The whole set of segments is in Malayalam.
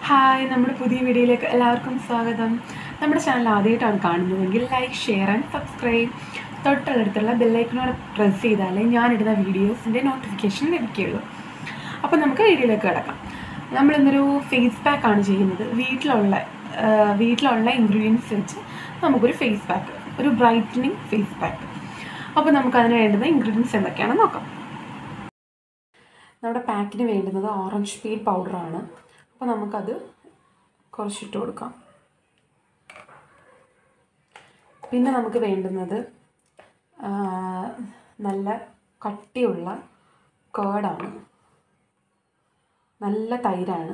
ഹായ് നമ്മുടെ പുതിയ വീഡിയോയിലേക്ക് എല്ലാവർക്കും സ്വാഗതം നമ്മുടെ ചാനൽ ആദ്യമായിട്ടാണ് കാണുന്നതെങ്കിൽ ലൈക്ക് ഷെയർ ആൻഡ് സബ്സ്ക്രൈബ് തൊട്ടടുത്തുള്ള ബെല്ലൈക്കനോട് പ്രസ് ചെയ്താലേ ഞാനിടുന്ന വീഡിയോസിൻ്റെ നോട്ടിഫിക്കേഷൻ ലഭിക്കുകയുള്ളൂ അപ്പോൾ നമുക്ക് വീഡിയോയിലേക്ക് കിടക്കാം നമ്മളിന്നൊരു ഫേസ് പാക്കാണ് ചെയ്യുന്നത് വീട്ടിലുള്ള ആ, വീട്ടിലുള്ള ഇൻഗ്രീഡിയൻസ് വെച്ച് നമുക്കൊരു ഫേസ് പാക്ക് ഒരു ബ്രൈറ്റനിങ് ഫേസ് പാക്ക് അപ്പോൾ നമുക്കതിന് വേണ്ടുന്ന ഇൻഗ്രീഡിയൻസ് എന്തൊക്കെയാണെന്ന് നോക്കാം നമ്മുടെ പാക്കിന് വേണ്ടുന്നത് ഓറഞ്ച് പീൽ പൗഡറാണ് അപ്പോൾ നമുക്കത് കുറച്ചിട്ട് കൊടുക്കാം പിന്നെ നമുക്ക് വേണ്ടുന്നത് ആ, നല്ല കട്ടിയുള്ള കേടാണ് നല്ല തൈരാണ്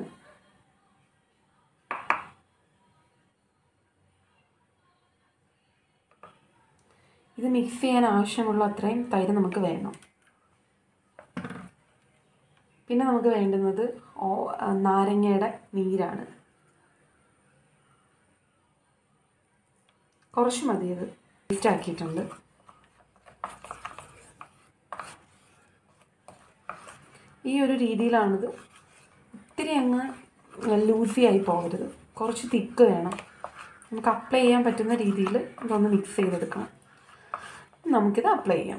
ഇത് മിക്സ് ചെയ്യാൻ ആവശ്യമുള്ള അത്രയും തൈര് നമുക്ക് വേണം പിന്നെ നമുക്ക് വേണ്ടുന്നത് ഓ- ആ, നാരങ്ങയുടെ നീരാണ് കുറച്ച് മതി ഇത് വേസ്റ്റ് ആക്കിയിട്ടുണ്ട് ഈ ഒരു രീതിയിലാണിത് ഒത്തിരി അങ്ങ് ലൂസി ആയി പോകരുത് കുറച്ച് തിക്ക് വേണം നമുക്ക് അപ്ലൈ ചെയ്യാൻ പറ്റുന്ന രീതിയിൽ ഇതൊന്ന് മിക്സ് ചെയ്തെടുക്കണം നമുക്കിത് അപ്ലൈ ചെയ്യാം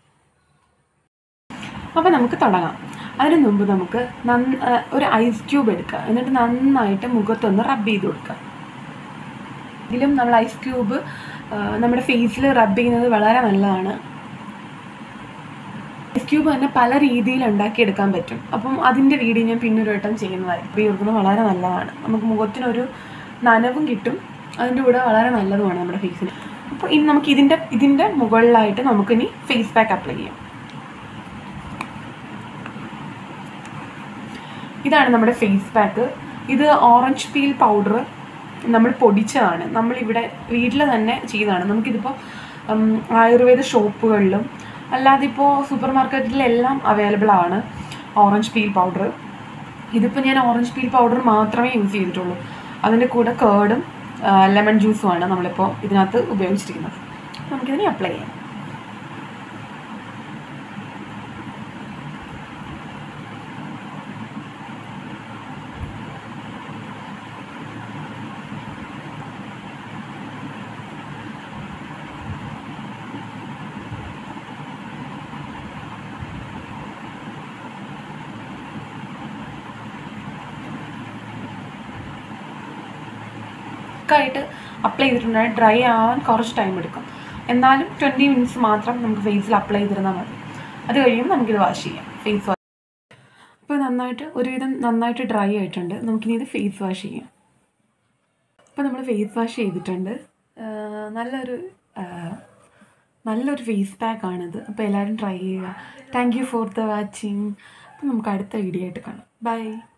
അപ്പോൾ നമുക്ക് തുടങ്ങാം അതിന് മുമ്പ് നമുക്ക് നന്ന ആ, ഒരു ഐസ് ക്യൂബ് എടുക്കുക എന്നിട്ട് നന്നായിട്ട് മുഖത്തൊന്ന് റബ്ബ് ചെയ്ത് കൊടുക്കുക ഇതിലും നമ്മൾ ഐസ് ക്യൂബ് ആ, നമ്മുടെ ഫേസിൽ റബ്ബ് ചെയ്യുന്നത് വളരെ നല്ലതാണ് ഐസ് ക്യൂബ് തന്നെ പല രീതിയിൽ ഉണ്ടാക്കിയെടുക്കാൻ പറ്റും അപ്പം അതിൻ്റെ വീഡിയോ ഞാൻ പിന്നൊരു വട്ടം ചെയ്യുന്നതായിരിക്കും റബ്ബ് കൊടുക്കുന്നത് വളരെ നല്ലതാണ് നമുക്ക് മുഖത്തിനൊരു നനവും കിട്ടും അതിൻ്റെ കൂടെ വളരെ നല്ലതുമാണ് നമ്മുടെ ഫേസിന് അപ്പോൾ ഇനി നമുക്ക് ഇതിൻ്റെ ഇതിൻ്റെ മുകളിലായിട്ട് നമുക്കിനി ഫേസ് പാക്ക് അപ്ലൈ ചെയ്യാം ഇതാണ് നമ്മുടെ ഫേസ് പാക്ക് ഇത് ഓറഞ്ച് പീൽ പൗഡർ നമ്മൾ പൊടിച്ചതാണ് നമ്മളിവിടെ വീട്ടിൽ തന്നെ ചെയ്തതാണ് നമുക്കിതിപ്പോൾ ഉം, ആയുർവേദ ഷോപ്പുകളിലും അല്ലാതെ ഇപ്പോൾ സൂപ്പർ മാർക്കറ്റിലെല്ലാം അവൈലബിൾ ആണ് ഓറഞ്ച് പീൽ പൗഡർ ഇതിപ്പോൾ ഞാൻ ഓറഞ്ച് പീൽ പൗഡർ മാത്രമേ യൂസ് ചെയ്തിട്ടുള്ളൂ അതിൻ്റെ കൂടെ കേർഡും ലെമൺ ജ്യൂസുമാണ് നമ്മളിപ്പോൾ ഇതിനകത്ത് ഉപയോഗിച്ചിരിക്കുന്നത് നമുക്കിതിനെ അപ്ലൈ ചെയ്യാം ആയിട്ട് അപ്ലൈ ചെയ്തിട്ടുണ്ടെങ്കിൽ ഡ്രൈ ആവാൻ കുറച്ച് ടൈം എടുക്കും എന്നാലും ട്വൻറ്റി മിനിറ്റ്സ് മാത്രം നമുക്ക് ഫേസിൽ അപ്ലൈ ചെയ്തിരുന്നാൽ മതി അത് കഴിയുമ്പോൾ നമുക്കിത് വാഷ് ചെയ്യാം ഫേസ് വാഷ് ഇപ്പോൾ നന്നായിട്ട് ഒരുവിധം നന്നായിട്ട് ഡ്രൈ ആയിട്ടുണ്ട് നമുക്കിനി ഇത് ഫേസ് വാഷ് ചെയ്യാം ഇപ്പോൾ നമ്മൾ ഫേസ് വാഷ് ചെയ്തിട്ടുണ്ട് ആഹ് നല്ലൊരു ആഹ് നല്ലൊരു ഫേസ് പാക്കാണിത് അപ്പോൾ എല്ലാവരും ട്രൈ ചെയ്യുക thank you for the watching അപ്പോൾ നമുക്ക് അടുത്ത വീഡിയോ ആയിട്ട് കാണാം ബൈ